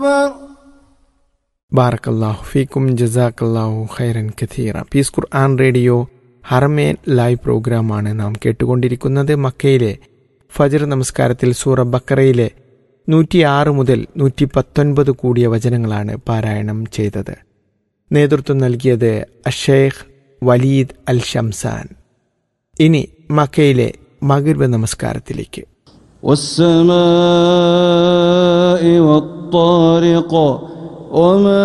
أكبر ബാറക്കല്ലാഹു ഫീക്കും ജസാക്കല്ലാഹു ഖൈറൻ കഥീറ പീസ് ഖുർആൻ റേഡിയോ ഹർമേൻ ലൈവ് പ്രോഗ്രാമാണ് നാം കേട്ടുകൊണ്ടിരിക്കുന്നത് മക്കയിലെ ഫജർ നമസ്കാരത്തിൽ സൂറ ബക്കറയിലെ നൂറ്റിയാറ് മുതൽ നൂറ്റി പത്തൊൻപത് കൂടിയ വചനങ്ങളാണ് പാരായണം ചെയ്തത് നേതൃത്വം നൽകിയത് അഷേഖ് വലീദ് അൽ ഷംസാൻ ഇനി മക്കയിലെ മകിർബ് നമസ്കാരത്തിലേക്ക് والسماء والطارق وما